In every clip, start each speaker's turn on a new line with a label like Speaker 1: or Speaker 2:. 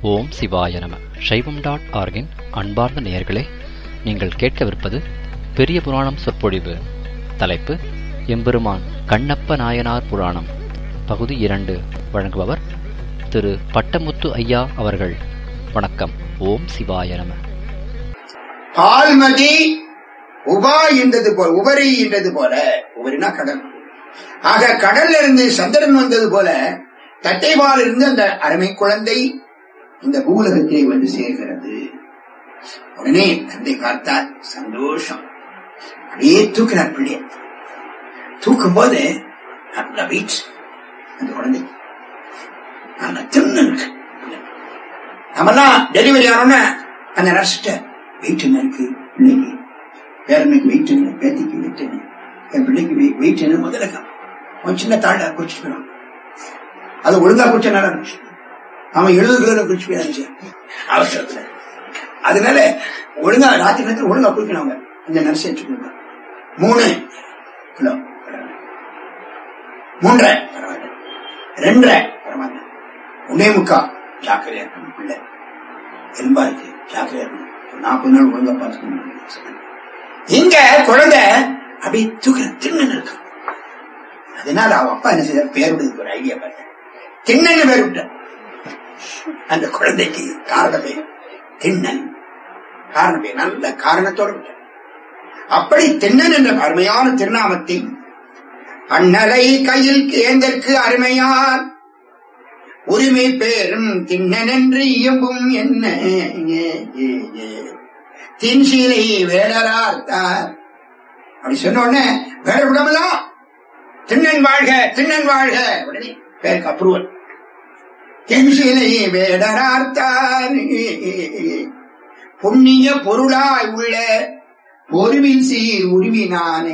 Speaker 1: ஓம் சிவாய நம சைவம் டாட் ஆர்கின் அன்பார்ந்த நேயர்களே நீங்கள் கேட்கவிருப்பது பெரிய புராணம் சொற்பொழிவு தலைப்பு எம்பெருமான் கண்ணப்ப நாயனார் புராணம் பகுதி இரண்டு வழங்குபவர் திரு பட்டமுத்து ஐயா அவர்கள் வணக்கம் ஓம் சிவாய நம
Speaker 2: பால்மதி உபா என்றது போல உபரி என்றது போல உபரினா கடல் ஆக கடல்ல இருந்து சந்திரன் வந்தது போல தட்டைபால் இருந்து அந்த அருமை குழந்தை இந்த பூலகத்திலே வந்து சேர்கிறது உடனே தந்தை பார்த்தார் சந்தோஷம் அப்படியே தூக்கினார் பிள்ளைய தூக்கும் போது நல்ல வெயிட் அந்த குழந்தை நல்ல தின்னு இருக்கு நம்மெல்லாம் டெலிவரி ஆனோன்னு அந்த நர்ஸ்ட வெயிட் என்ன இருக்கு பிள்ளைக்கு பேரனுக்கு வெயிட் என்ன பேத்திக்கு வெயிட் என்ன என் பிள்ளைக்கு வெயிட் என்ன முதல்ல அவன் சின்ன தாழ குடிச்சிட்டு போயிடும் அது ஒழுங்கா குடிச்ச நல்லா இருந்துச்சு அவன் எழுபது கிலோ குடிச்சு போயிருந்துச்சு அவசரத்துல அதனால ஒழுங்கா ராத்திரி நேரத்தில் ஒழுங்கா குடிக்கணும் அவங்க அந்த நர்ஸ் வச்சுக்கோங்க மூணு கிலோ பரவாயில்ல. மூன்றரை பரவாயில்ல ரெண்டரை பரவாயில்ல ஒன்னே முக்கா ஜாக்கிரதையா இருக்கணும் பிள்ளை எலும்பா இருக்கு ஜாக்கிரதையா இருக்கணும் ஒரு நாற்பது நாள் ஒழுங்கா பார்த்துக்கணும் இங்க குழந்தை அப்படி தூக்கிற திண்ணன் இருக்கு அதனால அவ அப்பா என்ன செய்தார் பேர் விடுறதுக்கு ஒரு ஐடியா பார்த்தேன் திண்ணன்னு பேர் விட்டார் அந்த குழந்தைக்கு காரண பேர் திண்ணன் காரண பேர் நல்ல காரணத்தோடு விட்டார் அப்படி திண்ணன் என்ற அருமையான திருநாமத்தை அண்ணலை கையில் கேந்தற்கு அருமையார் உரிமை பேரும் திண்ணன் என்று இயம்பும் என்ன தின்சீலை வேடரார்த்தார் அப்படி சொன்ன உடனே வேற விடமெல்லாம் திண்ணன் வாழ்க திண்ணன் வாழ்க உடனே பேருக்கு அப்ரூவல் தென்சீலை வேடரார்த்தார் புண்ணிய பொருளாய் உள்ள பொருவில் சீர் உருவினானை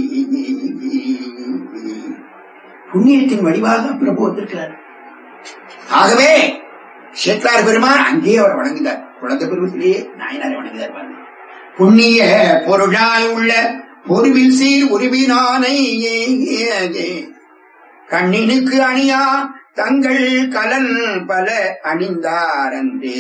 Speaker 2: புண்ணியத்தின் வடிவாக பிரபு வந்திருக்கிறார் ஆகவே சேக்கலார் பெருமான் அங்கேயே அவர் வணங்குகிறார் குழந்தை பருவத்திலேயே நாயனாரை வணங்குகிறார் பாருங்க புண்ணிய பொருளாய் உள்ள பொருவில் சீர் உருவினானை கண்ணினுக்கு அணியா தங்கள் கலன் பல அணிந்தாரன்றே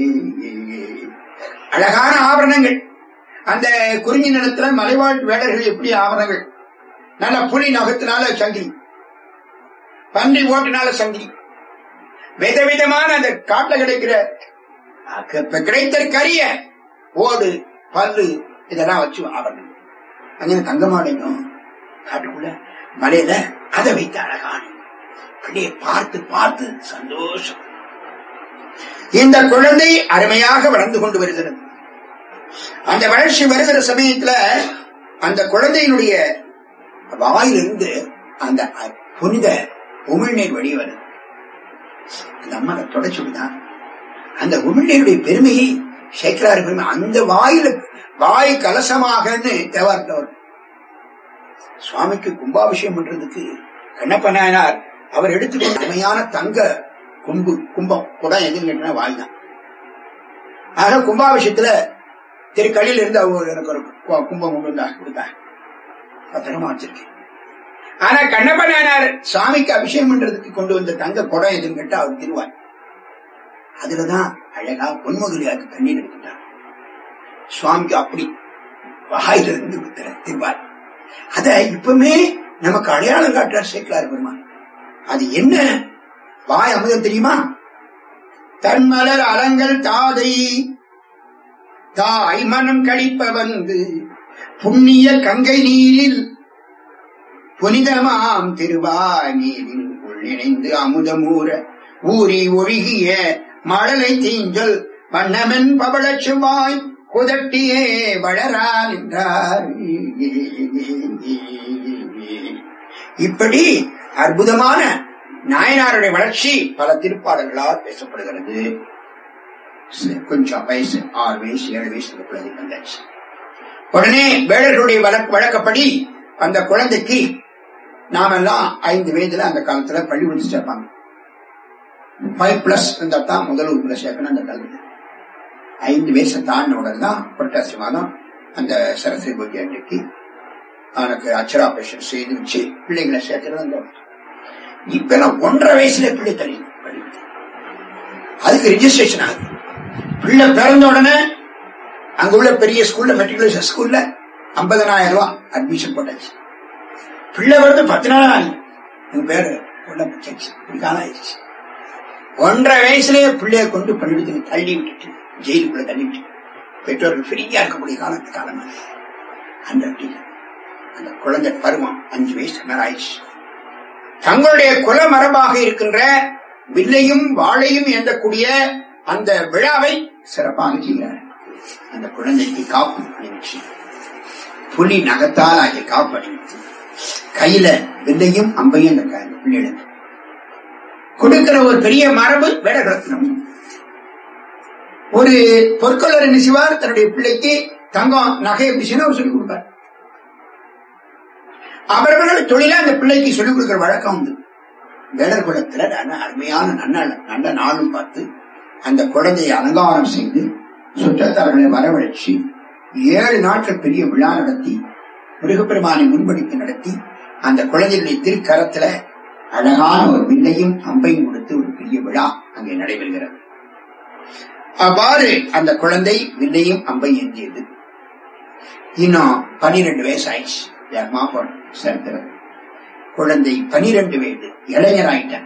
Speaker 2: அழகான ஆபரணங்கள் அந்த குறிஞ்சி நிலத்துல மலைவாழ் வேடர்கள் எப்படி ஆபரணங்கள் நல்ல புலி நகத்தினால சங்கிலி பன்றி ஓட்டுனால சங்கிலி விதவிதமான அந்த காட்டுல கிடைக்கிற கிடைத்தற்கரிய ஓடு பல்லு இதெல்லாம் வச்சு ஆபரணம் அங்கே தங்கமாடையும் காட்டுக்குள்ள மலையில அதை வைத்து அழகான அப்படியே பார்த்து பார்த்து சந்தோஷம் இந்த குழந்தை அருமையாக வளர்ந்து கொண்டு வருகிறது அந்த வளர்ச்சி வருகிற சமயத்துல அந்த குழந்தையினுடைய வாயிலிருந்து அந்த புனித உமிழ்நீர் வெளியே வருது அந்த அம்மா அதை தொடச்சுடுதான் அந்த உமிழ்நீருடைய பெருமையை சேக்கராறு பெருமை அந்த வாயில வாய் கலசமாகன்னு தேவார்த்தவர் சுவாமிக்கு கும்பாபிஷேகம் பண்றதுக்கு கண்ணப்ப நாயனார் அவர் எடுத்துக்கொண்ட அருமையான தங்க கும்பு கும்பம் குடம் எதுன்னு கேட்டா வாய் தான் ஆக கும்பாபிஷேகத்துல திருக்கல்லில் இருந்து அவர் எனக்கு ஒரு கும்பம் கொண்டு வந்தா கொடுத்தா பத்திரமா வச்சிருக்கேன் ஆனா கண்ணப்ப நாயனார் சுவாமிக்கு அபிஷேகம் பண்றதுக்கு கொண்டு வந்த தங்க குடம் எதுன்னு கேட்டா அவர் திருவாய் அதுலதான் அழகா பொன்முதலியாக்கு தண்ணீர் எடுத்துட்டார் சுவாமிக்கு அப்படி வாயிலிருந்து திருவார் அத இப்பவுமே நமக்கு அடையாளம் காட்டுறார் சேர்க்கிறார் பெருமான் அது என்ன வாய் அமுதம் தெரியுமா தன்மலர் அலங்கள் தாதை தாய் மனம் கழிப்ப வந்து புண்ணிய கங்கை நீரில் புனிதமாம் திருவாய் நீரில் உள்ளிணைந்து அமுதமூற ஊறி ஒழுகிய மழலை தீஞ்சல் வண்ணமன் பவளச் சுவாய் குதட்டியே வளரா நின்றார் இப்படி அற்புதமான நாயனாருடைய வளர்ச்சி பல திருப்பாடல்களால் பேசப்படுகிறது கொஞ்சம் வயசு ஆறு வயசு ஏழு வயசு குழந்தை வந்தாச்சு உடனே வேடர்களுடைய வழக்கப்படி அந்த குழந்தைக்கு நாமெல்லாம் ஐந்து வயதுல அந்த காலத்துல பள்ளி கொடுத்து சேர்ப்பாங்க ஃபைவ் பிளஸ் இருந்தா தான் முதல் உறுப்புல சேர்க்கணும் அந்த காலத்துல ஐந்து வயசை தாண்டின உடனே தான் புரட்டாசி மாதம் அந்த சரஸ்வதி பூஜை அன்றைக்கு அவனுக்கு அச்சராபரேஷன் செய்து வச்சு பிள்ளைகளை சேர்க்கிறது அந்த இப்ப எல்லாம் ஒன்றரை வயசுல பிள்ளை தெரியும் அதுக்கு ரிஜிஸ்ட்ரேஷன் ஆகுது பிள்ளை பிறந்த உடனே அங்க உள்ள பெரிய ஸ்கூல்ல மெட்ரிகுலேஷன் ஸ்கூல்ல ஐம்பதனாயிரம் ரூபாய் அட்மிஷன் போட்டாச்சு பிள்ளை வந்து பத்து நாள் ஆகி உங்க பேரு உள்ள போச்சாச்சு இப்படி காலம் ஆயிடுச்சு ஒன்றரை வயசுலயே பிள்ளைய கொண்டு பள்ளிடத்துக்கு தள்ளி விட்டுட்டு ஜெயிலுக்குள்ள தள்ளி விட்டு பெற்றோர்கள் ஃப்ரீயா இருக்கக்கூடிய காலத்து காலம் அது. அந்த அப்படி அந்த குழந்தை பருவம் அஞ்சு வயசு மேல ஆயிடுச்சு தங்களுடைய குல மரபாக இருக்கின்ற வில்லையும் வாழையும் ஏந்தக்கூடிய அந்த விழாவை சிறப்பாக செய்கிறார் அந்த குழந்தைக்கு காப்பு அணிவிச்சு புலி நகத்தால் ஆகிய காப்பு அணிவித்து கையில வில்லையும் அம்பையும் அந்த க- அந்த பிள்ளைகளுக்கு கொடுக்கிற ஒரு பெரிய மரபு வேடரத்னம் ஒரு பொற்கொள்ளர் என்ன செய்வார் தன்னுடைய பிள்ளைக்கு தங்கம் நகை எப்படி செய்யணும் அவர் சொல்லிக் கொடுப்பார் அவர்கள் தொழில அந்த பிள்ளைக்கு சொல்லிக் கொடுக்கிற வழக்கம் உண்டு வேடர் குலத்துல நல்ல அருமையான நல்ல நல்ல நாளும் பார்த்து அந்த குழந்தையை அலங்காரம் செய்து சுற்றத்தார்களை வரவழைச்சு ஏழு நாட்கள் பெரிய விழா நடத்தி முருகப்பெருமானை முன்படித்து நடத்தி அந்த குழந்தையுடைய திருக்கரத்துல அழகான ஒரு வில்லையும் அம்பையும் கொடுத்து ஒரு பெரிய விழா அங்கே நடைபெறுகிறது அவ்வாறு அந்த குழந்தை வில்லையும் அம்பை ஏந்தியது இன்னும் பனிரெண்டு வயசு ஆயிடுச்சு வேகமா போன சரித்திரம் குழந்தை பனிரெண்டு வயது இளைஞராயிட்டான்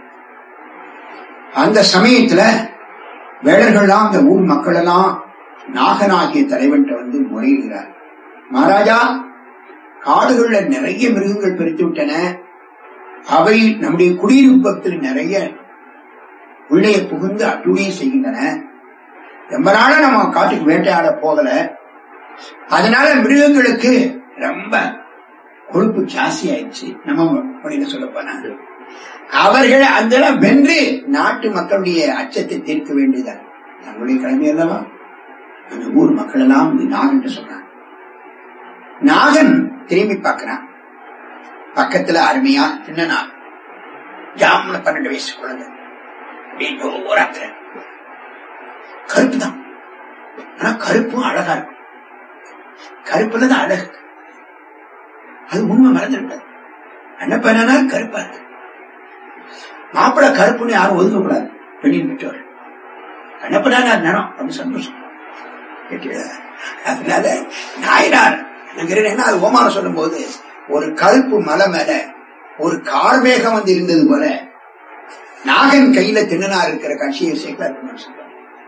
Speaker 2: அந்த சமயத்துல வேடர்கள்லாம் அந்த ஊர் மக்கள் எல்லாம் நாகனாகிய தலைவன்கிட்ட வந்து முறையிடுகிறார் மகாராஜா காடுகள்ல நிறைய மிருகங்கள் பெருத்து விட்டன அவை நம்முடைய குடியிருப்பத்தில் நிறைய உள்ளே புகுந்து அட்டுழியை செய்கின்றன ரொம்ப நாளா நம்ம காட்டுக்கு வேட்டையாட போகல அதனால மிருகங்களுக்கு ரொம்ப கொழுப்பு ஜாஸ்தி ஆயிடுச்சு நம்ம அப்படின்னு சொல்ல போனா அவர்கள் அந்த இடம் வென்று நாட்டு மக்களுடைய அச்சத்தை தீர்க்க வேண்டியதான் தங்களுடைய கடமை அல்லவா அந்த ஊர் மக்கள் எல்லாம் வந்து நாகன் சொல்றாங்க நாகன் திரும்பி பார்க்கிறான் பக்கத்துல அருமையா சின்ன நாள் ஜாமுன பன்னெண்டு வயசு குழந்தை அப்படின்னு ஓராத்திர கருப்பு தான் ஆனா கருப்பும் அழகா இருக்கும் கருப்புல தான் அழகு அது உண்மை மறந்து விட்டது என்ன பண்ணனா கருப்பா இருக்கு மாப்பிள்ளை கருப்புன்னு யாரும் ஒதுக்கக்கூடாது பெண்ணின் பெற்றோர் கண்ணப்பதான நிறம் அப்படின்னு சந்தோஷம் கேட்டீங்களா? அதனால நாயனார் என்ன அது ஓமானம் சொல்லும் போது ஒரு கருப்பு மலை மேல ஒரு கார்மேகம் வந்து இருந்தது போல நாகன் கையில திண்ணனா இருக்கிற காட்சியை சேர்க்கல இருக்குன்னு சொல்றாங்க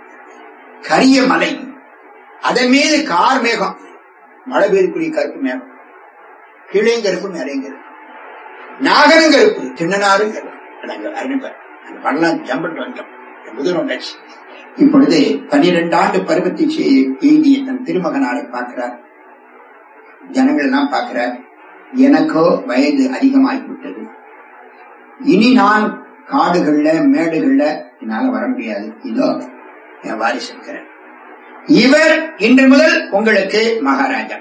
Speaker 2: கரிய மலை அதன் மீது கார் மேகம் மழை பெய்யக்கூடிய கருப்பு மேகம் கீழேயும் கருப்பு மேலேயும் கருப்பு நாகனும் கருப்பு திண்ணனாரும் கருப்பு நாங்க அறிவிப்பேன் அந்த பண்ணலாம் ஜம்பிட்டு வந்தோம் முதல் வந்தாச்சு இப்பொழுது பனிரெண்டு ஆண்டு பருவத்தை செய்- எய்திய தன் திருமகனாரை பார்க்கிறார் ஜனங்கள் எல்லாம் பார்க்கிறார் எனக்கோ வயது அதிகமாகிவிட்டது இனி நான் காடுகள்ல மேடுகள்ல என்னால வர முடியாது இதோ என் வாரிசு இருக்கிறேன் இவர் இன்று முதல் உங்களுக்கு மகாராஜா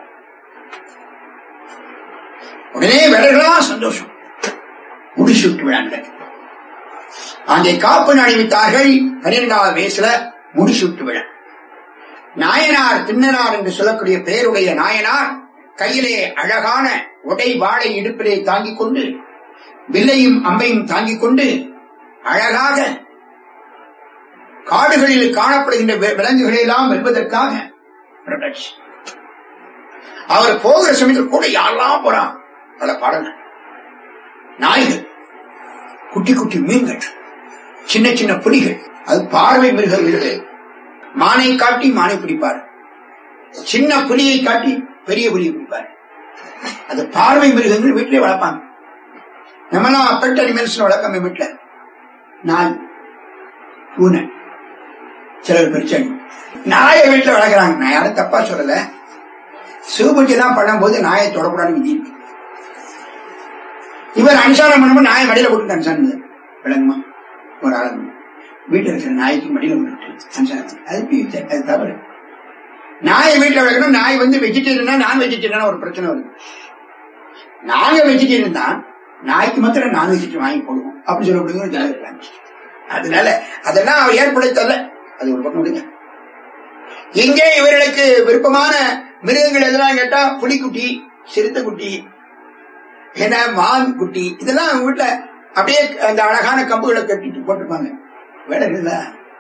Speaker 2: உடனே விரர்களா சந்தோஷம் முடிசூட்டு விழா நடக்குது அங்கே காப்பு அணிவித்தார்கள் பன்னிரெண்டாவது வயசுல முடிசூட்டு விழா நாயனார் திண்ணனார் என்று சொல்லக்கூடிய பெயருடைய நாயனார் கையிலே அழகான உடை வாழை இடுப்பிலே தாங்கிக் கொண்டு வில்லையும் அம்பையும் தாங்கிக் கொண்டு அழகாக காடுகளில் காணப்படுகின்ற வி- விலங்குகளை எல்லாம் வெல்வதற்காக புறப்பட்டாச்சு. அவர் போகிற சமயத்தில் கூட யாரெல்லாம் போறான் பல பாடங்கள் நாய்கள் குட்டி குட்டி மீன்கள் சின்ன சின்ன புலிகள் அது பார்வை மிருகங்கள் மானை காட்டி மானை பிடிப்பார் சின்ன புலியை காட்டி பெரிய புலியை பிடிப்பார் அது பார்வை மிருகங்கள் வீட்டிலே வளர்ப்பாங்க நம்மலாம் பெட் அனிமல்ஸ் வளர்க்காம வீட்டுல நாய் பூனை சிலர் பெருச்சாங்க நாயை வீட்டுல வளர்க்குறாங்க நான் யாரும் தப்பா சொல்லல சிவபூஜை எல்லாம் பண்ணும்போது நாயை தொடக்கூடாதுன்னு விதி இருக்கு இவர் அனுசாரம் பண்ணும்போது நாயை மடியில போட்டு அனுசாரம் விளங்குமா ஒரு ஆள் வீட்டுல இருக்கிற நாய்க்கு மடியில போட்டு அனுசாரம் அது பி- அது தவறு நாயை வீட்டுல வளர்க்கணும் நாய் வந்து வெஜிடேரியனா நான் வெஜிடேரியனா ஒரு பிரச்சனை வருது நாங்க வெஜிடேரியன் தான் நாய்க்கு மாத்திரம் நான் வெஜிடேரியன் வாங்கி போடுவோம் அப்படி சொல்லக்கூடிய ஜனம் இருக்காங்க அதனால அதெல்லாம் அவர் ஏற்படுத்தல அது ஒரு பக்கம் விடுங்க இங்கே இவர்களுக்கு விருப்பமான மிருகங்கள் எதெல்லாம் கேட்டா புலிக்குட்டி சிறுத்தைக்குட்டி என்ன மான் குட்டி இதெல்லாம் அவங்க வீட்டுல அப்படியே அந்த அழகான கம்புகளை கட்டிட்டு போட்டுப்பாங்க வேலை இல்ல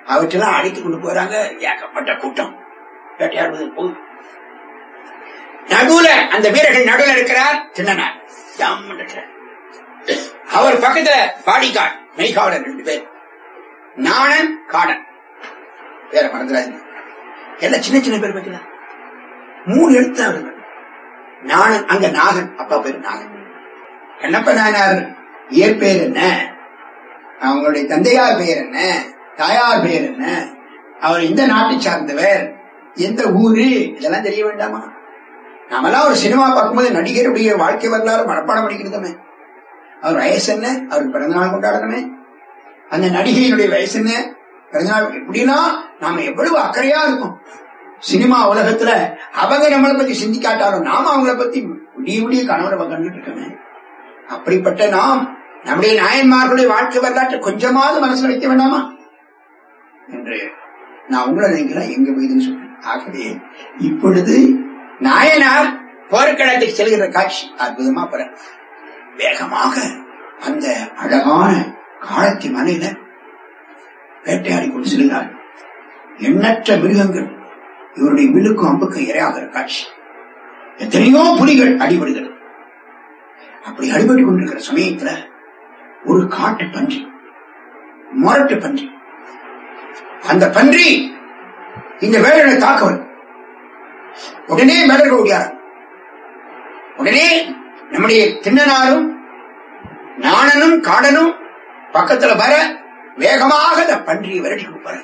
Speaker 2: அவற்றெல்லாம் அடித்து கொண்டு போறாங்க ஏகப்பட்ட கூட்டம் வேட்டையாடுவது போய் நடுவுல அந்த வீரர்கள் நடுவுல இருக்கிறார் தின்னனார் ஜம்முன்னு இருக்கிறார். அவர் பக்கத்துல பாடிகார்டு மெய்காவலர் ரெண்டு பேர் நாணன் காடன் வேற மறந்துடாதீங்க எல்லாம் சின்ன சின்ன பேர் பத்தில மூணு எழுத்து அவர்கள் நாணன் அங்க நாகன் அப்பா பேர் நாகன் கண்ணப்ப நாயனார் இயற்பெயர் என்ன அவங்களுடைய தந்தையார் பெயர் என்ன தாயார் பெயர் என்ன அவர் எந்த நாட்டை சார்ந்தவர் எந்த ஊரு இதெல்லாம் தெரிய வேண்டாமா நாமெல்லாம் ஒரு சினிமா பார்க்கும்போது நடிகருடைய வாழ்க்கை வரலாறு மனப்பாடம் பண்ணிக்கிறதுமே அவர் வயசு என்ன அவர் பிறந்தநாள் கொண்டாடணுமே அந்த நடிகையினுடைய வயசு என்ன பிறந்தநாள் எப்படின்னா நாம எவ்வளவு அக்கறையா இருக்கும் சினிமா உலகத்துல அவங்க நம்மளை பத்தி சிந்திக்காட்டாலும் நாம அவங்கள பத்தி விடிய விடிய கணவரை கண்டுட்டு இருக்கோமே அப்படிப்பட்ட நாம் நம்முடைய நாயன்மார்களுடைய வாழ்க்கை வரலாற்றை கொஞ்சமாவது மனசுல வைக்க வேண்டாமா என்று நான் உங்களை நினைக்கிறேன் எங்க போகுதுன்னு சொல்றேன் ஆகவே இப்பொழுது நாயனார் போர்க்களத்துக்கு செல்கிற காட்சி அற்புதமா பெற வேகமாக அந்த அழகான காலத்தி மலையில வேட்டையாடி கொண்டு செல்கிறார் எண்ணற்ற மிருகங்கள் இவருடைய வில்லுக்கும் அம்புக்கும் இரையாகிற காட்சி எத்தனையோ புலிகள் அடிபடுகிறது அப்படி அடிபட்டு கொண்டிருக்கிற சமயத்துல ஒரு காட்டு பன்றி முரட்டு பன்றி அந்த பன்றி இந்த வேடனை தாக்க வரும் உடனே வேடர்கள் ஓடியார் உடனே நம்முடைய திண்ணனாரும் நாணனும் காடனும் பக்கத்துல வர வேகமாக அந்த பன்றியை விரட்டி கொடுப்பாரு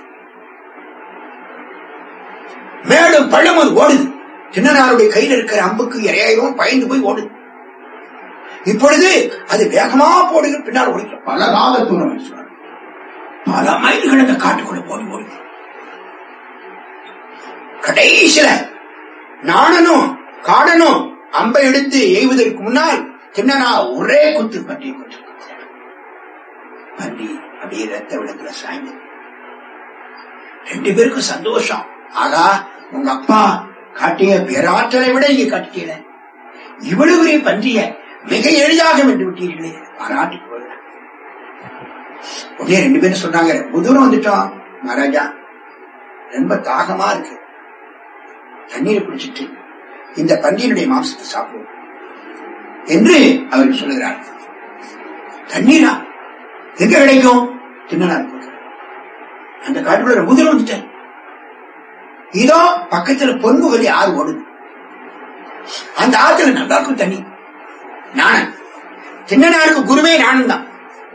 Speaker 2: மேலும் பள்ளம் அது ஓடுது திண்ணனாருடைய கையில் இருக்கிற அம்புக்கு இரையாயிரம் பயந்து போய் ஓடுது இப்பொழுது அது வேகமா போடுகிற பின்னால் ஓடுகிற பல கால தூரம் என்று சொன்னார். பல மைல்கள் அந்த காட்டுக்குள்ள போடி ஓடுது கடைசியில நாணனும் காடனும் அம்பை எடுத்து எய்வதற்கு முன்னால் திண்ணனா ஒரே குத்து பன்றி குத்து பன்றி அப்படியே ரத்த விளக்குல சாய்ந்து ரெண்டு பேருக்கும் சந்தோஷம் ஆகா உங்க அப்பா காட்டிய பேராற்றலை விட இங்க காட்டிட்டீங்க இவ்வளவு பெரிய பன்றிய மிக எளிதாக வென்று விட்டீர்களே பாராட்டி போகிறார் உடனே ரெண்டு பேரும் சொன்னாங்க ரொம்ப தூரம் வந்துட்டோம் மகாராஜா ரொம்ப தாகமா இருக்கு தண்ணீரை குடிச்சிட்டு இந்த பன்றியினுடைய மாംசத்தை சாப்பிடுவோம் என்று அவருக்கு சொல்லுகிறார் தண்ணீரா எங்க கிடைக்கும் தின்னலாம் அந்த காட்டுக்குள்ள ரொம்ப தூரம் வந்துட்டேன் இதோ பக்கத்துல பொன்முகலி ஆறு ஓடுது அந்த ஆத்துல நல்லா இருக்கும் தண்ணி நாணன் தின்னனாருக்கு குருவே நானும் தான்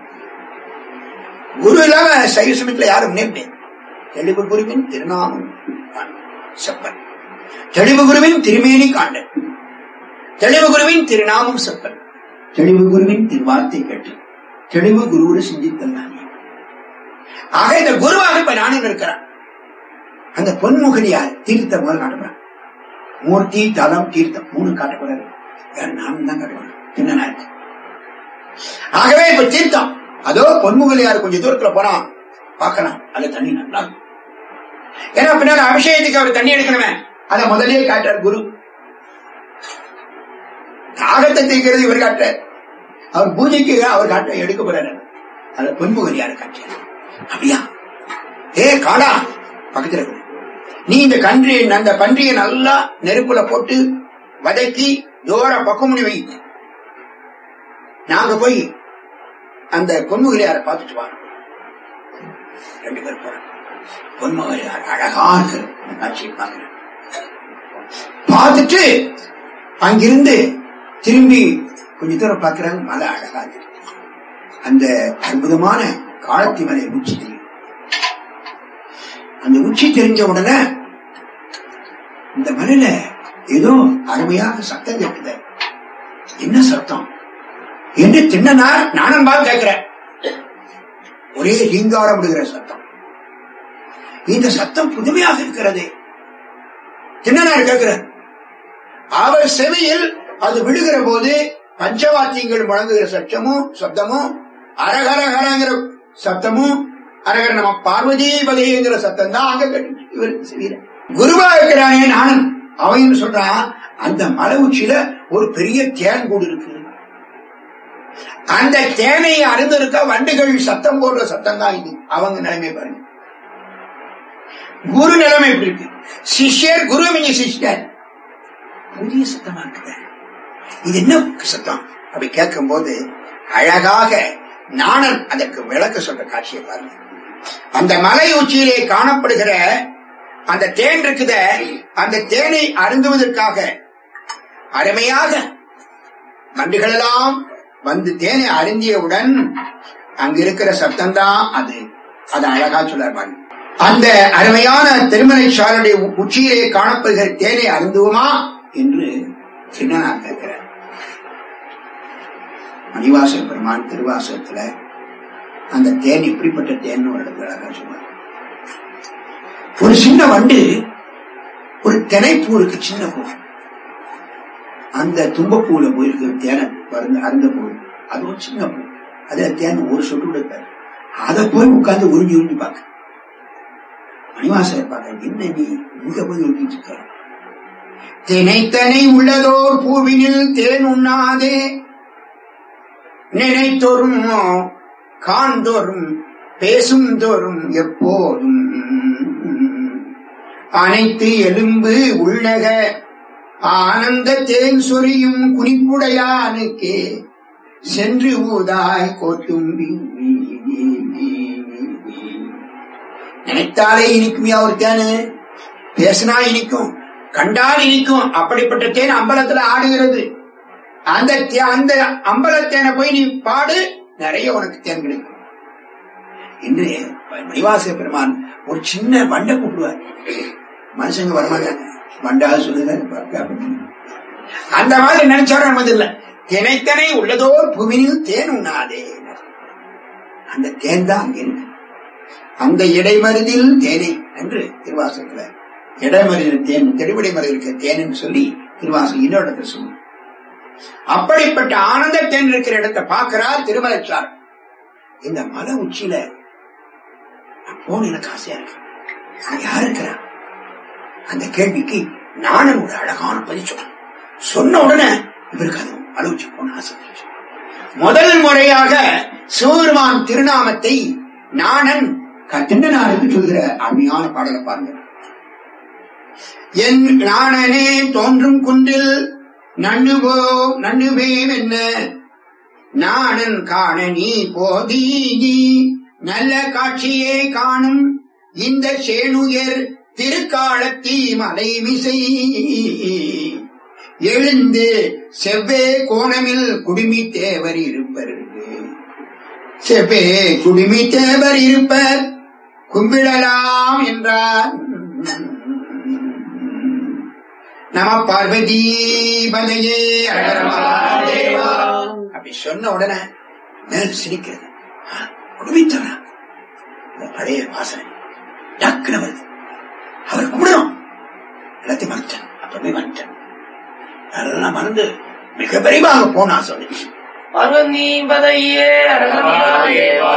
Speaker 2: குரு இல்லாம சைவ சமயத்துல யாரும் முன்னேறினேன் தெளிவு குருவின் திருநாமம் செப்பன் தெளிவு குருவின் திருமேனி காண்டன் தெளிவு குருவின் திருநாமம் செப்பன் தெளிவு குருவின் திருவார்த்தை கேட்டு தெளிவு குருவோடு சிந்தித்தல் நானே ஆக இந்த குருவாக இப்ப நானும் இருக்கிறான் அந்த பொன்முகனியார் தீர்த்த முதல் காட்டப்படுறான் மூர்த்தி தலம் தீர்த்தம் மூணு காட்டக்கூடாது வேற நானும் தான் காட்டுவாங்க என்னன்னா இருக்கு ஆகவே இப்ப தீர்த்தம் அதோ பொன்முகலியார் கொஞ்சம் தூரத்துல போனா பார்க்கலாம் அது தண்ணி நல்லா இருக்கும். ஏன்னா பின்னாடி அபிஷேகத்துக்கு அவர் தண்ணி எடுக்கணுமே அதை முதலே காட்டுறார் குரு தாகத்தை தீர்க்கிறது இவர் காட்டுறார் அவர் பூஜைக்கு அவர் காட்ட எடுக்க போறாரு அதை பொன்முகலியார் காட்டுறார் அப்படியா ஏ காடா பக்கத்துல இருக்கு. நீ இந்த கன்றி அந்த பன்றியை நல்லா நெருப்புல போட்டு வதக்கி தூர பக்கமுனி வை நாங்க போய் அந்த பொன்முகலியார பார்த்துட்டு வாங்க ரெண்டு பேர் போறோம் பொன்முகலியார் அழகா இருக்கு அந்த காட்சியை பார்க்கிறேன் பார்த்துட்டு அங்கிருந்து திரும்பி கொஞ்ச தூரம் பார்க்கிறாங்க மலை அழகா இருக்கு அந்த அற்புதமான காலத்தி மலை உச்சி தெரியும் அந்த உச்சி தெரிஞ்ச உடனே இந்த மலையில ஏதோ அருமையாக சத்தம் கேட்குது என்ன சத்தம் என்று தின்னனார் நானும் பார்த்து கேட்கிறேன் ஒரே ரீங்காரம் விடுகிற சத்தம் இந்த சத்தம் புதுமையாக இருக்கிறது தின்னனார் கேட்கிறார் அவர் செவியில் அது விழுகிற போது பஞ்சவாத்தியங்கள் முழங்குகிற சத்தமும் சப்தமும் அரகரகரங்கிற சத்தமும் அரகர நம்ம பார்வதி பதைங்கிற சத்தம் தான் அங்க கேட்டு இவருக்கு செவியில குருவா இருக்கிறானே நானும் அவன் சொல்றான் அந்த மலை உச்சியில ஒரு பெரிய தேன் கூடு இருக்கு அந்த தேனை அருந்திருக்க வண்டுகள் சத்தம் போடுற சத்தம் தான் இது அவங்க நிலைமை பாருங்க குரு நிலைமை எப்படி இருக்கு சிஷ்யர் குரு மிஞ்சி சிஷ்யர் புதிய சத்தமா இருக்குது இது என்ன சத்தம் அப்படி கேட்கும் போது அழகாக நாணன் அதற்கு விளக்க சொல்ற காட்சியை பாருங்க அந்த மலை உச்சியிலே காணப்படுகிற அந்த தேன் இருக்குத அந்த தேனை அருந்துவதற்காக அருமையாக நண்டுகளெல்லாம் வந்து தேனை அருந்தியவுடன் அங்க இருக்கிற சத்தம்தான் அது அது அழகா சொல்றார் பாருங்க அந்த அருமையான திருமலை சாருடைய உச்சியிலே காணப்படுகிற தேனை அருந்துவோமா என்று சின்னனார் கேட்கிறார் மணிவாச பெருமான் திருவாசகத்துல அந்த தேன் இப்படிப்பட்ட தேன் ஒரு இடத்துல அழகா சொல்றார் ஒரு சின்ன வண்டு ஒரு தினைப்பூ இருக்கு சின்ன பூ அந்த தும்பப்பூல போயிருக்கு தேனை மருந்து அருந்த பூ அது ஒரு சின்ன பூ அதுல தேன் ஒரு சொட்டு கூட இருக்காது அதை போய் உட்கார்ந்து உறிஞ்சி உறிஞ்சி பார்க்க மணிவாசலை பார்க்க என்ன நீ இங்க போய் உறிஞ்சிட்டு இருக்க தினைத்தனை உள்ளதோர் பூவினில் தேன் உண்ணாதே நினைத்தோறும் காண்தோறும் பேசும் தோறும் எப்போதும் அனைத்து எலும்பு உள்ளக ஆனந்த தேன் சொரியும் குறிப்புடையானுக்கே சென்று ஊதாய் கோத்தும்பி நினைத்தாலே இனிக்குமியா ஒரு தேனு பேசினா இனிக்கும் கண்டால் இனிக்கும் அப்படிப்பட்ட தேன் அம்பலத்துல ஆடுகிறது அந்த தே- அந்த அம்பலத்தேனை போய் நீ பாடு நிறைய உனக்கு தேன் கிடைக்கும் என்று மணிவாச பெருமான் ஒரு சின்ன வண்டை கூப்பிடுவார் மனுஷங்க வரமாட்டாங்க வண்டாக சொல்லுங்க அந்த மாதிரி நினைச்சவர இல்ல தினைத்தனை உள்ளதோர் புவினில் தேன் உண்ணாதே அந்த தேன் தான் அங்க இருக்கு அந்த இடைமருதில் தேனை என்று திருவாசகத்துல இடைமருதில் தேன் தெருவிடை மருதில் தேன் என்று சொல்லி திருவாசகம் இன்னொரு இடத்துல சொல்லுவோம் அப்படிப்பட்ட ஆனந்த தேன் இருக்கிற இடத்தை பார்க்கிறார் திருமலைச்சார் இந்த மலை உச்சியில நான் போன எனக்கு ஆசையா இருக்கு அங்க யார் இருக்கிறா அந்த கேள்விக்கு நானும் ஒரு அழகான பதில் சொன்னேன் சொன்ன உடனே இவருக்கு அது மலை உச்சி போன ஆசை வந்துருச்சு. முதல் முறையாக சிவபெருமான் திருநாமத்தை நாணன் கத்திண்டனாருக்கு சொல்கிற அருமையான பாடலை பாருங்க என் நாணனே தோன்றும் குன்றில் நண்ணுவோ நண்ணுவேன் என்ன நாணன் காண நீ போதி நீ நல்ல காட்சியே காணும் இந்த சேனுயர் திருக்காலத்தி மலைமிசை எழுந்து செவ்வே கோணமில் குடுமி தேவர் இருப்பர் செவ்வே குடுமி தேவர் இருப்பர் கும்பிடலாம் என்றார் நம பார்வதி பதையே அழகரமாதேவா. அப்படி சொன்ன உடனே மேல் சிரிக்கிறது குடுமித்தவனா இந்த பழைய வாசனை டக்குனு வருது அவர் கும்பிடணும் எல்லாத்தையும் மறைச்சேன் அப்பவே மறைச்சேன் அதெல்லாம் மறந்து மிக விரைவாக போனா சொல்லி
Speaker 3: பார்வதி பதையே அழகமாதேவா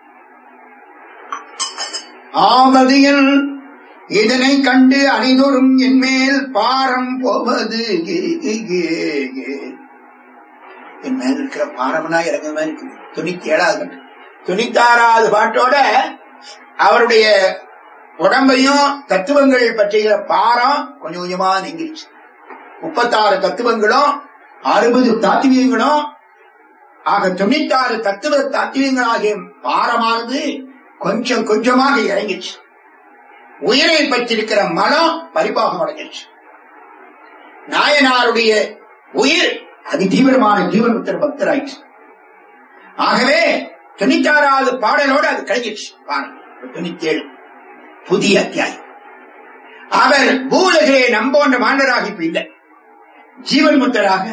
Speaker 2: ஆவதியில் இதனை கண்டு அனைதோறும் என் மேல் பாரம் போவது என் மேல் இருக்கிற பாரம்னா இறங்க மாதிரி இருக்குது தொண்ணூத்தி ஏழாவது பாட்டு தொண்ணூத்தாறாவது பாட்டோட அவருடைய உடம்பையும் தத்துவங்கள் பற்றிய பாரம் கொஞ்சம் கொஞ்சமா நீங்கிருச்சு முப்பத்தாறு தத்துவங்களும் அறுபது தாத்வீகங்களும் ஆக தொண்ணூத்தாறு தத்துவ தாத்வீகங்களாகிய பாரமானது கொஞ்சம் கொஞ்சமாக இறங்கிச்சு உயிரை பற்றிருக்கிற மனம் பரிபாகம் அடைஞ்சிருச்சு நாயனாருடைய உயிர் அதி தீவிரமான ஜீவன்முத்தர் பக்தராயிடுச்சு ஆகவே தொண்ணூத்தாறாவது பாடலோடு அது கழிஞ்சிருச்சு பாருங்க தொண்ணூத்தி ஏழு புதிய அத்தியாயம் அவர் பூலகிலே நம்போன்ற மாண்டராக இப்ப இல்லை ஜீவன் முத்தராக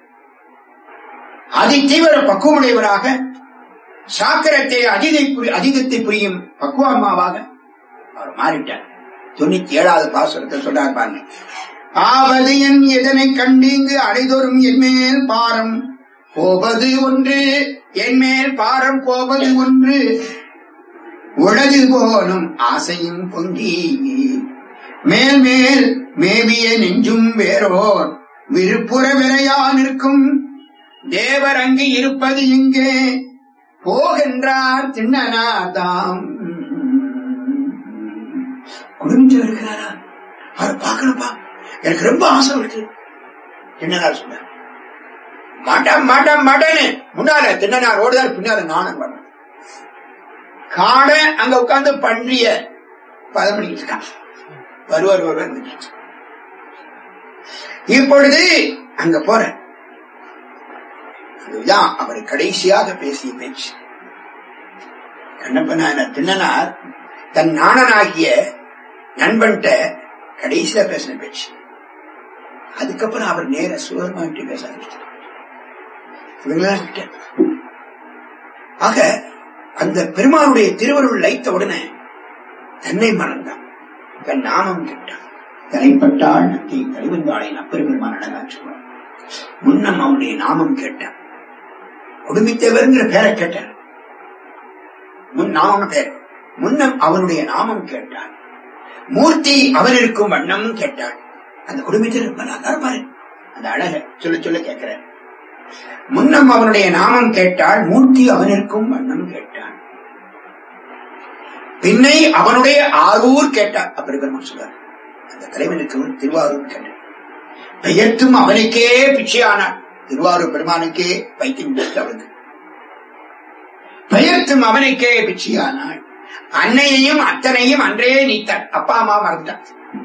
Speaker 2: அதி தீவிர பக்குவமுடையவராக சாக்கரத்தை அதிகை புரி- அதிகத்தை புரியும் பக்குவமாவாக அவர் மாறிட்டார் தொண்ணூத்தி ஏழாவது பாசுரத்தை சொல்றார் பாருங்க ஆவது என் எதனை கண்டீங்கு அடைதோறும் என் மேல் பாரம் போவது ஒன்று என் மேல் பாரம் போவது ஒன்று உலகு போலும் ஆசையும் பொங்கி மேல் மேல் மேவிய நெஞ்சும் வேறோர் விருப்புற விரையா நிற்கும் தேவர் அங்கு இருப்பது இங்கே போகின்றார் திண்ணனாதாம் குடும்பத்தில் இருக்கிறாரா அவர் பார்க்கணும்ப்பா எனக்கு ரொம்ப ஆசை இருக்கு தின்னனார் சொன்னார் மாட்டான் மாட்டான் மாட்டேன்னு முன்னால தின்னனார் ஓடுதார் பின்னால நானும் பண்ண காண அங்க உட்கார்ந்து பன்றிய பதம் பண்ணிட்டு இருக்கான் வருவார் வருவார் வந்துட்டு. இப்பொழுது அங்க போற அதுதான் அவர் கடைசியாக பேசிய பேச்சு கண்ணப்ப நாயனார் தின்னனார் தன் நாணனாகிய நண்பன்கிட்ட கடைசியா பேசின பேச்சு அதுக்கப்புறம் அவர் நேர சுகர்மாவிட்டு பேச ஆரம்பிச்சார் இவங்களாம் விட்டார். ஆக அந்த பெருமாளுடைய திருவருள் லைத்த உடனே தன்னை மறந்தான் தன் நாமம் கேட்டான் தலைப்பட்டாள் நந்தி தலைவந்தாளை அப்பெருமான் அழகாற்றுவார் முன்னம் அவனுடைய நாமம் கேட்டான் குடும்பித்தேவர்ங்கிற பேரை கேட்டான் முன் நாமம் பேர் முன்னம் அவனுடைய நாமம் கேட்டான் மூர்த்தி அவன் இருக்கும் வண்ணம் கேட்டான் அந்த குடும்பத்தில் ரொம்ப நல்லா பாரு அந்த அழக சொல்ல சொல்ல கேட்கிறேன் முன்னம் அவனுடைய நாமம் கேட்டாள் மூர்த்தி அவனிருக்கும் வண்ணம் கேட்டான் பின்னை அவனுடைய ஆரூர் கேட்டான் அப்படி பெருமான் சொல்றார் அந்த தலைவனுக்கு ஒரு திருவாரூர் கேட்டான் பெயர்த்தும் அவனுக்கே பிச்சையானான் திருவாரூர் பெருமானுக்கே பைத்தியம் பிடித்து அவனுக்கு பெயர்த்தும் அவனுக்கே பிச்சையானாள் அன்னையையும் அத்தனையும் அன்றே நீத்தாள் அப்பா அம்மா மறந்துட்டான்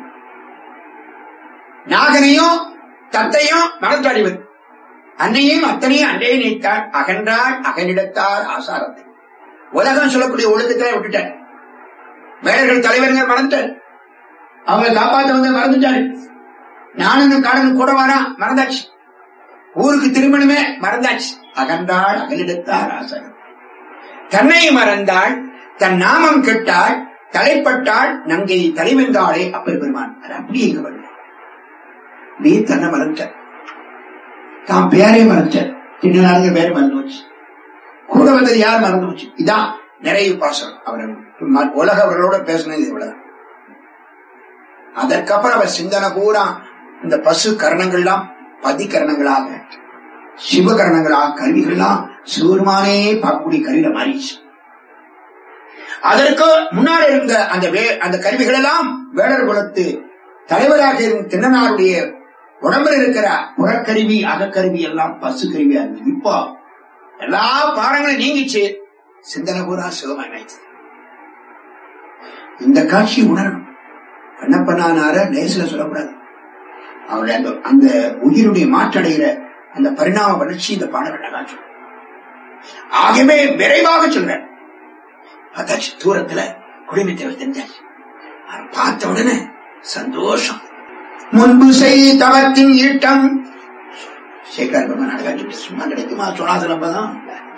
Speaker 2: நாகனையும் தத்தையும் மறந்துட்டாள் இவர் அன்னையும் அத்தனையும் அன்றே நீத்தாள் அகன்றாள் அகனிடத்தார் ஆசாரத்தை உலகம் சொல்லக்கூடிய ஒழுக்கத்தை விட்டுட்டார் வேடர்கள் தலைவர்கள் மறந்துட்டார் அவங்க காப்பாத்தவங்க மறந்துட்டாரு நானும் காடனும் கூட வரான் மறந்தாச்சு ஊருக்கு திருமணமே மறந்தாச்சு அகன்றாள் அகலிடத்தார் ஆசாரம் தன்னை மறந்தாள் தன் நாமம் கெட்டாள் தலைப்பட்டாள் நங்கை தலைவென்றாளே அப்பர் பெருமான் அது அப்படி எங்க வருது நீ தன்னை மறந்துட்ட தான் பேரே மறந்துட்ட தின்னாருங்க பேரை மறந்து வச்சு கூட வந்தது யார் மறந்து வச்சு இதான் நிறைய பாசனம் அவர் உலக அவர்களோட பேசினது இவ்வளவு அதற்கப்புறம் அவர் சிந்தனை பூரா இந்த பசு கரணங்கள்லாம் பதிகரணங்களாக சிவகரணங்களாக கருவிகள்லாம் சிவருமானே பார்க்கக்கூடிய கருவில மாறிச்சு அதற்கு முன்னால் இருந்த அந்த வே அந்த கருவிகள் எல்லாம் வேடர் குலத்து தலைவராக இருந்த தின்னனாருடைய உடம்புல இருக்கிற புறக்கருவி அகக்கருவி எல்லாம் பசு கருவியா இருந்தது இப்போ எல்லா பாடங்களும் நீங்கிச்சு சிந்தனை பூரா சிவமாயிடுச்சு இந்த காட்சி உணரணும் கண்ணப்பனானார நேசில சொல்லக்கூடாது அவருடைய அந்த அந்த உயிருடைய மாற்றடைகிற அந்த பரிணாம வளர்ச்சி இந்த பாடல் காட்சி ஆகவே விரைவாக சொல்றேன் பார்த்தாச்சு தூரத்துல குடிமைத்தேவர் தெரிஞ்சாச்சு அதை பார்த்த உடனே சந்தோஷம் முன்பு செய் தவத்தின் ஈட்டம் சேகர் பகவான் அழகா சொல்லிட்டு சும்மா கிடைக்குமா சொல்லாதனப்பதான்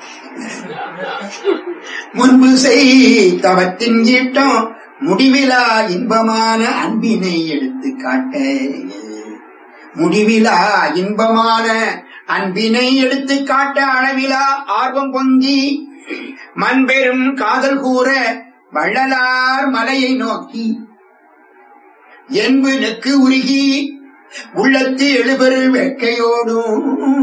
Speaker 2: முன்பு செய் தவத்தின் ஈட்டம் முடிவிலா இன்பமான அன்பினை எடுத்து காட்ட முடிவிலா இன்பமான அன்பினை எடுத்து காட்ட அளவிலா ஆர்வம் பொங்கி மண்பெரும் காதல் கூற வள்ளலார் மலையை நோக்கி என்பு நெக்கு உருகி உள்ளத்து எழுபெரு வெட்கையோடும்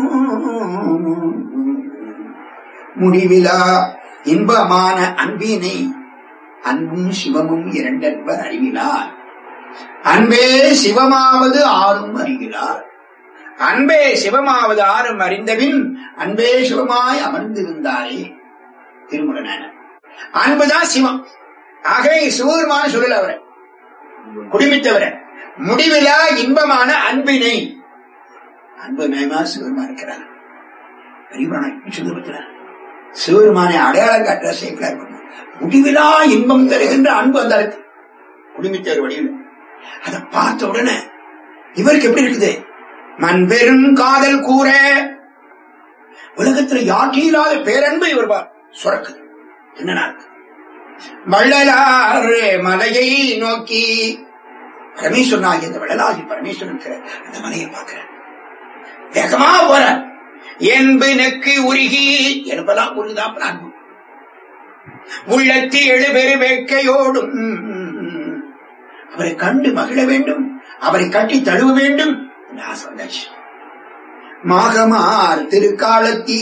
Speaker 2: முடிவிலா இன்பமான அன்பினை அன்பும் சிவமும் இரண்டன்பர் அறிவிலார் அன்பே சிவமாவது ஆறும் அறிகிறார் அன்பே சிவமாவது ஆறும் அறிந்தபின் அன்பே சிவமாய் அமர்ந்திருந்தாரே திருமுருகன அன்புதான் சிவம் ஆக சிவருமான சொல்லல அவரை குடிமித்தவரை முடிவிலா இன்பமான அன்பினை அன்பு மேமா சிவருமா இருக்கிறார் பெரியவரான சுந்தரத்தில் சிவருமானை அடையாளம் காட்டுற சேக்கலா இருக்கணும் முடிவிலா இன்பம் தருகின்ற அன்பு அந்த இருக்கு குடிமித்தவர் வடிவில் அதை பார்த்த உடனே இவருக்கு எப்படி இருக்குது மண் பெரும் காதல் கூற உலகத்துல யாருக்கும் இல்லாத பேரன்பு இவர் பார் சுரக்குது என்னன்னா வள்ளலார் மலையை நோக்கி பரமேஸ்வரன் ஆகிய இந்த வள்ளலாகி பரமேஸ்வரன் இருக்கிற அந்த மலையை பார்க்கிறேன் வேகமா போற என்பு நெக்கு உருகி என்பதெல்லாம் உருகுதான் அன்பு உள்ளத்தி எழுபெரு வேட்கையோடும் அவரை கண்டு மகிழ வேண்டும் அவரை கட்டி தழுவ வேண்டும் என்று ஆசை வந்தாச்சு மாகமார் திருக்காலத்தி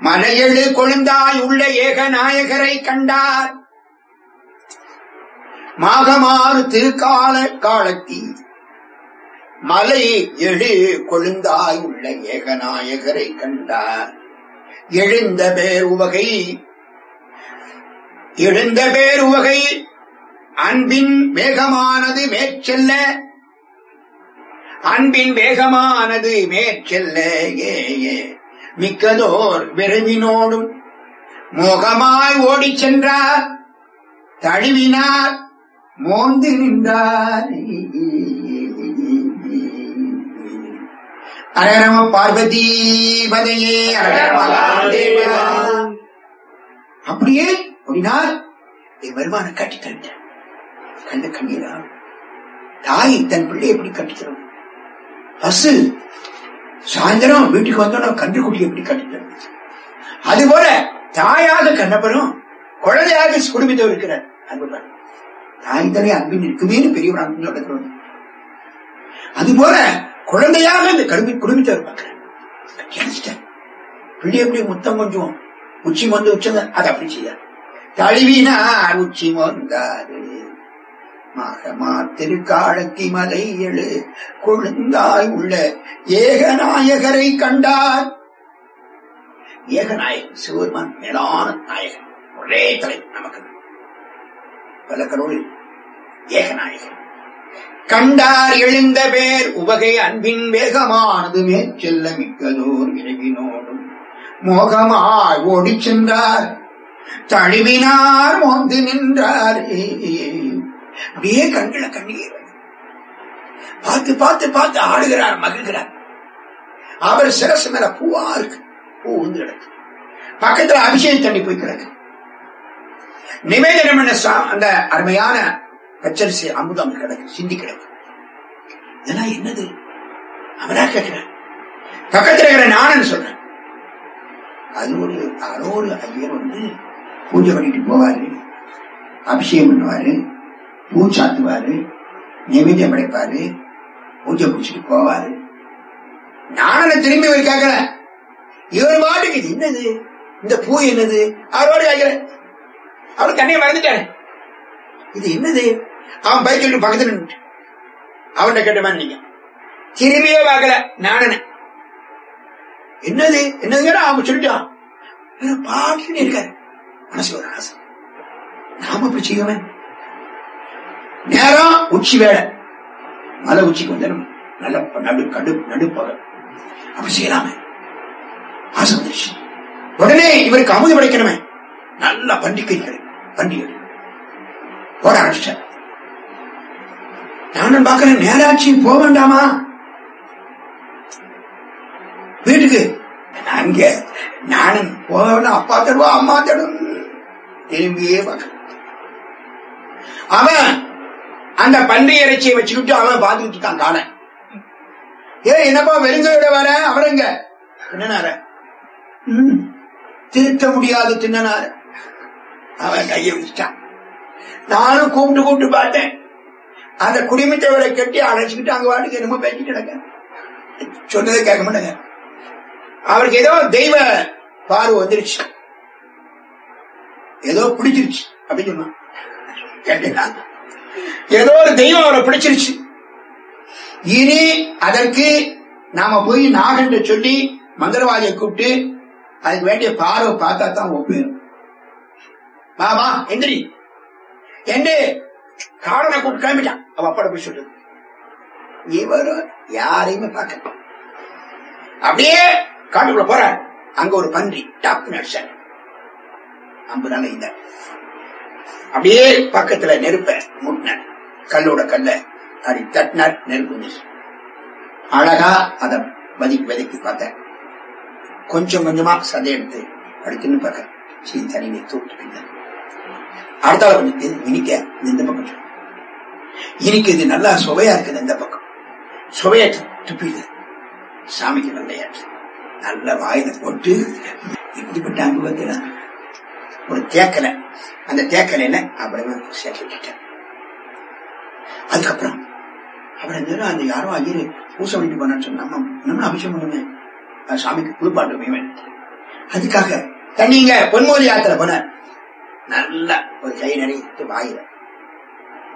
Speaker 2: மலையெழு கொழுந்தாய் உள்ள ஏக நாயகரை கண்டார் மாகமாறு திருக்கால காலத்தி மலை எழு கொழுந்தாய் உள்ள ஏகநாயகரை கண்டார் எழுந்த பேர் உவகை எழுந்த பேர் உவகை அன்பின் வேகமானது மேற்செல்ல அன்பின் வேகமானது மேற்செல்ல ஏ ஏ மிக்கதோர் விரைவினோடும் மோகமாய் ஓடிச் சென்றார் தழுவினார் மோந்து நின்றார் அரகரம பார்வதி பதையே அரகர மகாதேவா. அப்படியே அப்படினால் என் வருமான கட்டி தருட்டேன் கண்ண கண்ணீரா தாய் தன் பிள்ளை எப்படி கட்டி தரும் பஸ் சாயந்தரம் வீட்டுக்கு வந்தோம் கன்று குட்டி எப்படி கட்டி தரும் அதுபோல தாயாக கண்ணப்பரும் குழந்தையாக குடும்பத்தில் இருக்கிறார் அன்பு பாரு. தாய் தலை அன்பின் இருக்குமேனு பெரியவர் அன்பு சொல்றது அதுபோல குழந்தையாக இந்த கடுமை குடும்பத்தை பார்க்கிறேன் கட்டி அணைச்சிட்டார் பிள்ளை எப்படி முத்தம் கொஞ்சம் உச்சி வந்து உச்சங்க அதை அப்படி செய்யார் தழுவினார் உச்சி வந்தாரு மாகமா திருக்காலத்தி மலை எழு கொழுந்தாய் உள்ள ஏகநாயகரை கண்டார் ஏகநாயகன் சிவபெருமான் மேலான நாயகன் ஒரே தலை நமக்கு பல கடவுளில் ஏகநாயகன் கண்டார் எழுந்த பேர் உவகை அன்பின் வேகமானது மேற்செல்ல மிக்கதோர் விரைவினோடும் மோகமாய் ஓடிச் சென்றார் தழுவினார் மோந்து நின்றார் அப்படியே கண்கள கண்ணீர் பார்த்து பார்த்து பார்த்து ஆடுகிறார் மகிழ்கிறார் அவர் சிரசு மேல பூவா இருக்கு பூ வந்து கிடக்கு பக்கத்துல அபிஷேக தண்ணி போய் கிடக்கு நிவேதனம் பண்ண சா- அந்த அருமையான பச்சரிசி அமுதம் கிடக்கு சிந்தி கிடக்கு இதெல்லாம் என்னது அவரா கேட்கிறார் பக்கத்துல இருக்கிற நானன்னு சொல்றேன் அது ஒரு யாரோ ஒரு ஐயர் வந்து பூஜை பண்ணிட்டு போவாரு அபிஷேகம் பண்ணுவாரு பூ சாத்துவாரு நைவேத்தியம் படைப்பாரு பூஜை பிடிச்சிட்டு போவாரு நானனை திரும்பி போய் கேட்கல இவர் பாட்டுக்கு இது என்னது இந்த பூ என்னது அவரோட கேட்கிற அவர் தண்ணியை மறந்துட்டாரு இது என்னது அவன் பைக் சொல்லிட்டு பக்கத்துல நின்று அவன்கிட்ட கேட்ட மாதிரி நீங்க திரும்பியே பார்க்கல நானனை என்னது என்னதுங்கிற அவன் சொல்லிட்டான் இவர் பாட்டுன்னு இருக்காரு மனசு ஒரு ஆசை நாம அப்படி செய்யவே நேரம் உச்சி வேலை மலை உச்சிக்கு வந்தாலும் நல்ல நடு கடு நடுப்பகல் அப்படி செய்யலாமே ஆசை வந்துருச்சு உடனே இவருக்கு அமுது படைக்கணுமே நல்ல பண்டிகை கிடைக்கும் பண்டிகை போட ஆரம்பிச்சார் நானும் பார்க்கிறேன் நேராட்சி போக வேண்டாமா வீட்டுக்கு அங்க நானும் போன அப்பா தருவா அம்மா தரும் திரும்பியே பார்க்க அவன் அந்த பன்றி இறைச்சியை வச்சுக்கிட்டு அவன் பார்த்துக்கிட்டு இருக்கான் காண ஏ என்னப்பா வெறுங்கையோட வர அவரங்க தின்னனார ம், திருத்த முடியாது தின்னனார அவன் கையை வச்சுட்டான் நானும் கூப்பிட்டு கூப்பிட்டு பார்த்தேன் அந்த குடிமித்தவரை கட்டி அழைச்சிக்கிட்டு அங்க வாட்டுக்கு என்னமோ பேசிட்டு கிடக்க சொன்னதை கேட்க மாட்டேங்க அவருக்கு ஏதோ தெய்வ பார்வை வந்துருச்சு ஏதோ பிடிச்சிருச்சு அப்படின்னு சொன்னான் கேட்டீங்களா ஏதோ ஒரு தெய்வம் அவரை பிடிச்சிருச்சு இனி அதற்கு நாம போய் நாகன்ற சொல்லி மந்திரவாதியை கூப்பிட்டு அதுக்கு வேண்டிய பார்வை பார்த்தா தான் ஒப்பேரும் மாமா எந்திரி என்று காரனை கூப்பிட்டு கிளம்பிட்டான் அவ அப்பட போய் சொல்லு இவரும் யாரையுமே பார்க்க அப்படியே காட்டுக்குள்ள போறார் அங்க ஒரு பன்றி டாப் நடிச்சார் அம்பு நாள் இந்த அப்படியே பக்கத்துல நெருப்ப மூட்டினார் கல்லோட கல்ல அப்படி தட்டினார் நெருப்பு வந்துச்சு. அழகா அத வதக்கி வதக்கி பார்த்தேன் கொஞ்சம் கொஞ்சமா சதை எடுத்து அடுத்துன்னு பார்க்க சீ தனியை தூட்டு பின்னர் அடுத்தால கொஞ்சம் இது இனிக்க இது இந்த பக்கம் சொல்லு. இனிக்கு இது நல்லா சுவையா இருக்குது இந்த பக்கம் சுவையா து- துப்பிது சாமிக்கு வெள்ளையாச்சு நல்ல வாயில போட்டு இப்படிப்பட்ட அன்பு பார்த்தீங்கன்னா ஒரு தேக்கலை அந்த தேக்கலையில அப்புறமே சேர்த்து விட்டுட்டேன் அதுக்கப்புறம் அப்புறம் என்ன அந்த யாரோ ஐயர் பூசை பண்ணிட்டு போனான்னு சொன்னா நம்ம நம்ம அபிஷேகம் பண்ணுமே அது சாமிக்கு குளிப்பாட்டுமே அதுக்காக தண்ணிங்க பொன்மோதி யாத்திரை போனார் நல்லா ஒரு கை நிறைய வாயில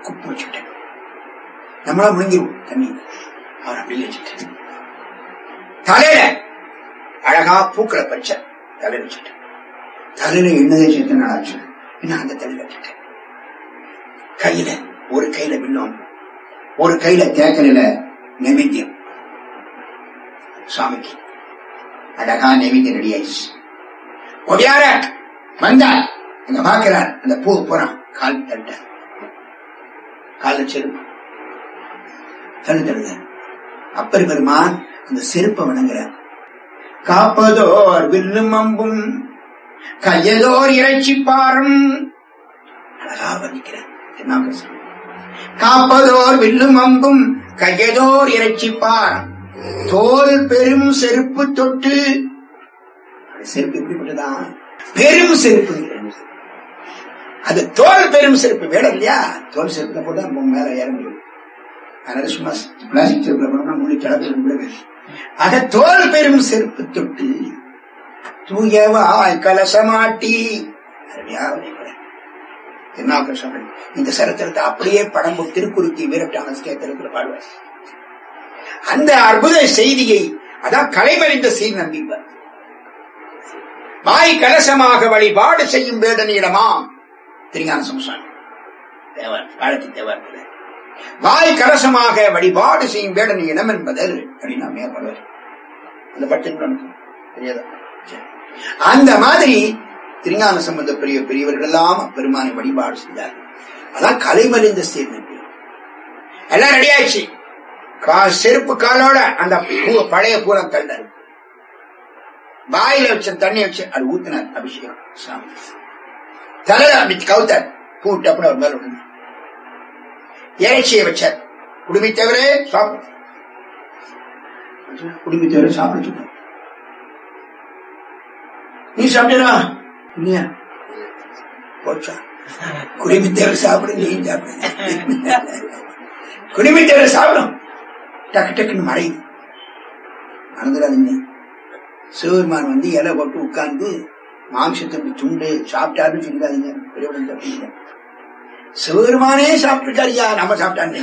Speaker 2: குப்பு வச்சுட்டேன் நம்மளா முழுங்கிருவோம் தண்ணி அவர் அப்படியே வச்சுட்டேன் தலையில அழகா பூக்களை பச்சை தலையில வச்சுட்டேன் தலையில எண்ணெய் சேர்த்து நாளாச்சு என்ன அந்த தலையில வச்சுட்டேன் கையில ஒரு கையில விண்ணோம் ஒரு கையில தேக்கலையில நைவேத்தியம் சுவாமிக்கு அழகா நைவேத்தியம் ரெடி ஆயிடுச்சு ஒடியார வந்தார் அங்க பாக்குறார் அந்த பூ போறான் கால் தட்ட கால செருப்பு தள்ளு தள்ளுங்க அப்பர் பெருமான் அந்த செருப்பை வணங்குறார் காப்பதோர் வில்லும் அம்பும் கையதோர் இறைச்சி பாரும் அழகா வர்ணிக்கிறார் திருநாவுக்கரசர். காப்பதோர் வில்லும் அம்பும் கையதோர் இறைச்சி பாரம் தோல் பெரும் செருப்பு தொட்டு அந்த செருப்பு எப்படிப்பட்டதா பெரும் செருப்பு அது தோல் பெரும் செருப்பு வேடம் இல்லையா தோல் செருப்புல போட்டு நம்ம மேல ஏற முடியும் அதனால சும்மா பிளாஸ்டிக் செருப்புல போனோம்னா முடி கிளப்பி முடியாது ஆக தோல் பெரும் செருப்பு தொட்டு தூயவாய் கலசமாட்டி அருமையா வரைகிறார். திருநாவுக்கரசர் இந்த சரித்திரத்தை அப்படியே படம் போட்டு திருக்குறுக்கி வீரட்டான கேத்திரத்தில் பாடுவார் அந்த அற்புத செய்தியை அதான் கலைமறிந்த சீர் நம்பிப்பார் வாய் கலசமாக வழிபாடு செய்யும் வேடனிடமாம் திருஞான சம்சான் தேவர் காலத்து தேவர் வாய் கலசமாக வழிபாடு செய்யும் வேடன் இடம் என்பதல் அப்படின்னு மேற்படுவார் அந்த பட்டு தெரியாதா சரி. அந்த மாதிரி திருஞான சம்பந்த பெரிய பெரியவர்கள் எல்லாம் பெருமானை வழிபாடு செய்தார்கள் அதான் கலைமறிந்த சீர்நம்பி எல்லாம் ரெடி ஆயிடுச்சு கா- செருப்பு காலோட அந்த பூ பழைய பூரம் தள்ளார் வாயில வச்ச தண்ணி வச்சு அது ஊத்தினார் அபிஷேகம் சாமி தலையில அப்படி கவுத்தார் பூட்டு அப்படி அவர் மேல விழுந்தார் இறைச்சியை வச்சார் குடுமி தவிர சாப்பிடு குடுமி தவிர சாப்பிட சொன்னார் நீ சாப்பிட்டா இல்லையா போச்சா குடுமி தவிர சாப்பிடு நீ சாப்பிடு குடுமி தவிர சாப்பிடும் டக்கு டக்குன்னு மறையுது மறந்துடாதீங்க சிவபெருமான் வந்து இலை போட்டு உட்கார்ந்து மாம்சத்துக்கு துண்டு சாப்பிட்டாருன்னு சொல்லிடாதீங்க பெரியவர்கள் தப்பிங்க சிவபெருமானே சாப்பிட்டுருக்காருயா நம்ம சாப்பிட்டாங்க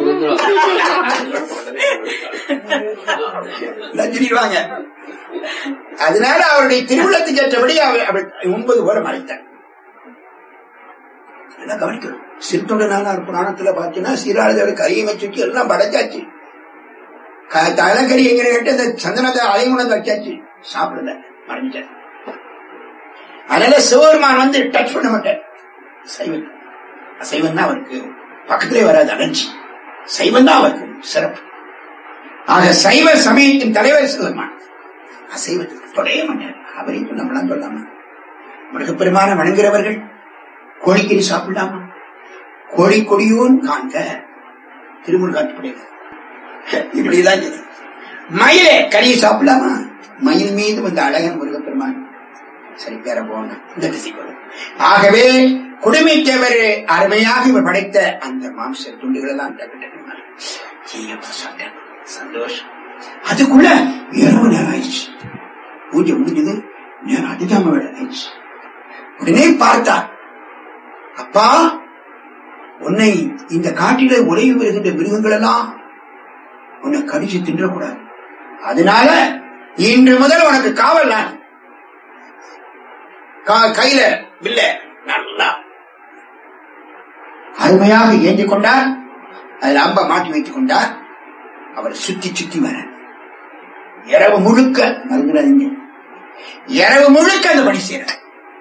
Speaker 2: சொல்லிடுவாங்க அதனால அவருடைய திருவிழத்துக்கு ஏற்றபடி அவர் அவர் ஒன்பது பேரை மறைத்தார் எல்லாம் கவனிக்கணும் சிறுத்தொண்ட நாளார் புராணத்துல பாத்தீங்கன்னா சீராளதோட கரியை வச்சுட்டு எல்லாம் படைச்சாச்சு க- தலைக்கறி எங்க கேட்டு அந்த சந்தனத்தை அலைமுணம் வச்சாச்சு சாப்பிடல மறைஞ்சார் அதனால சிவபெருமான் வந்து டச் பண்ண மாட்டார் சைவம் அசைவம் தான் அவருக்கு பக்கத்திலே வராது அலர்ஜி சைவம் தான் அவருக்கு சிறப்பு ஆக சைவ சமயத்தின் தலைவர் சிவபெருமான் அசைவத்துக்கு தொடைய மாட்டார் அவரையும் நம்மளாம் சொல்லாம முருகப்பெருமான வணங்குகிறவர்கள் கோழிக்கறி சாப்பிடலாமா கோழி கொடியோன் காண்க திருமுருகாட்டுப்படையில இப்படிதான் இது. மயிலே கறியை சாப்பிடலாமா மயில் மீது வந்த அழகன் முருகப்பெருமான் சரி பேர போன இந்த திசைக்கு ஆகவே குடுமைத்தேவர் அருமையாக இவர் படைத்த அந்த மாம்ச துண்டுகள் எல்லாம் டக்கு டக்கு மாறி. ஜீயப்பா சாப்பிட்டேன் சந்தோஷம் அதுக்குள்ள இரவு நேரம் ஆயிடுச்சு பூஜை முடிஞ்சது நேரம் அதிகமா வேலை ஆயிடுச்சு உடனே பார்த்தார் அப்பா உன்னை இந்த காட்டிலே உழைவு வருகின்ற மிருகங்கள் எல்லாம் உன்னை கடிச்சு தின்றக்கூடாது அதனால இன்று முதல் உனக்கு காவல் நான் கா- கையில வில்ல நல்லா அருமையாக ஏந்தி கொண்டார் அதில் அம்ப மாட்டி வைத்துக் கொண்டார் அவர் சுத்தி சுத்தி வர இரவு முழுக்க மறந்துடாதீங்க இரவு முழுக்க அந்த பணி செய்யறார்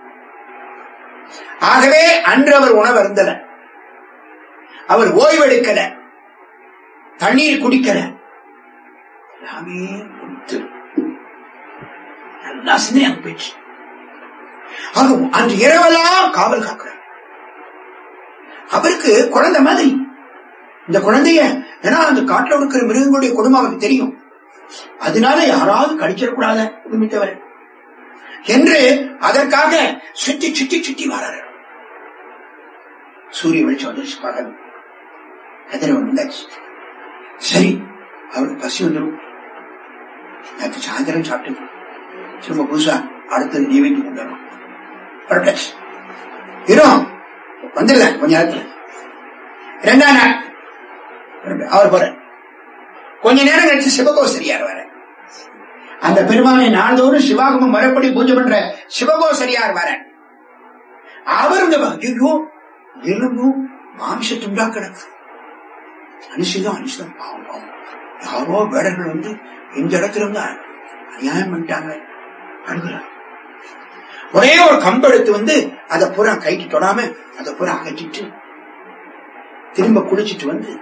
Speaker 2: ஆகவே அன்று அவர் உணவு அருந்தல அவர் ஓய்வெடுக்கல தண்ணீர் குடிக்கல எல்லாமே கொடுத்து நல்லா சிந்தனை போயிடுச்சு ஆக அன்று இரவெல்லாம் காவல் காக்கிறார் அவருக்கு குழந்தை மாதிரி இந்த குழந்தைய ஏன்னா அந்த காட்டுல இருக்கிற மிருகங்களுடைய குடும்பம் அவருக்கு தெரியும் அதனால யாராவது கடிச்சிடக்கூடாத குடும்பத்தவர் என்று அதற்காக சுத்தி சுத்தி சுத்தி வராரு சூரிய வெளிச்சம் வந்துருச்சு பகல் கதிரவன் வந்தாச்சு சரி அவருக்கு பசி வந்துடும் நேற்று சாயந்தரம் சாப்பிட்டு திரும்ப புதுசா அடுத்தது நைவேட்டி கொண்டு வரணும் புறப்பட்டாச்சு இரும் வந்துடுறேன் கொஞ்ச நேரத்துல ரெண்டாம் நாள் அவர் போற கொஞ்ச நேரம் கழிச்சு சிவகோசரியார் வர அந்த பெருமானை நாள்தோறும் சிவாகமம் மறுபடி பூஜை பண்ற சிவகோசரியார் வர அவர் இந்த ஐயோ எலும்பும் மாமிச துண்டா கிடக்கு அனுஷிதான் அனுஷிதான் பாவம் பாவம் யாரோ வேடர்கள் வந்து இந்த இடத்துல வந்து அநியாயம் பண்ணிட்டாங்க அழுகுறார் ஒரே ஒரு கம்பு எடுத்து வந்து அதை பூரா கைட்டு தொடாம அதை பூரா அகற்றிட்டு திரும்ப குளிச்சிட்டு வந்து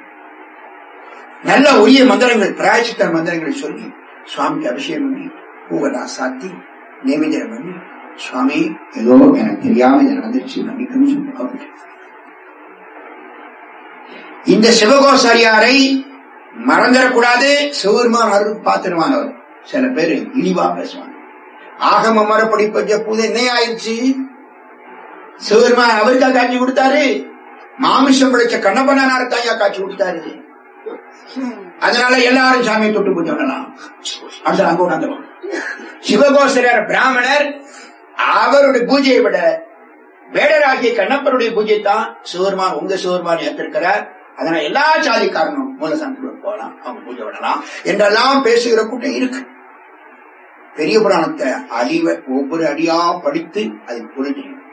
Speaker 2: நல்ல உரிய மந்திரங்கள் பிராயச்சித்த மந்திரங்களை சொல்லி சுவாமிக்கு அபிஷேகம் பண்ணி பூவெல்லாம் சாத்தி நைவேத்தியம் பண்ணி சுவாமி ஏதோ எனக்கு தெரியாம இதை நடந்துருச்சு மன்னிக்கணும் சொல்லி அவர்கிட்ட. இந்த சிவகோசாரியாரை மறந்துடக்கூடாது சிவபெருமான் அருள் பார்த்துருவான் அவர் சில பேர் இழிவா பேசுவாங்க ஆகம மறுபடி பஞ்ச பூதை என்ன ஆயிடுச்சு சிவபெருமான் அவருக்கா காட்சி கொடுத்தாரு மாமிசம் பிடிச்ச கண்ணப்பனார் தாயா காட்சி கொடுத்தாரு அதனால எல்லாரும் சாமியை தொட்டு பூஜை பண்ணலாம் அடுத்த அங்க உணர்ந்தோம் சிவகோசரர் பிராமணர் அவருடைய பூஜையை விட வேடராகிய கண்ணப்பருடைய பூஜை தான் சிவருமான் உங்க சிவருமான் ஏற்றிருக்கிறார் அதனால எல்லா சாதிக்காரனும் மூலசாமிக்கு போகலாம் அவங்க பூஜை பண்ணலாம் என்றெல்லாம் பேசுகிற கூட்டம் இருக்கு பெரிய புராணத்தை அழிவ ஒவ்வொரு அடியா படித்து அதை புரிஞ்சுக்கணும்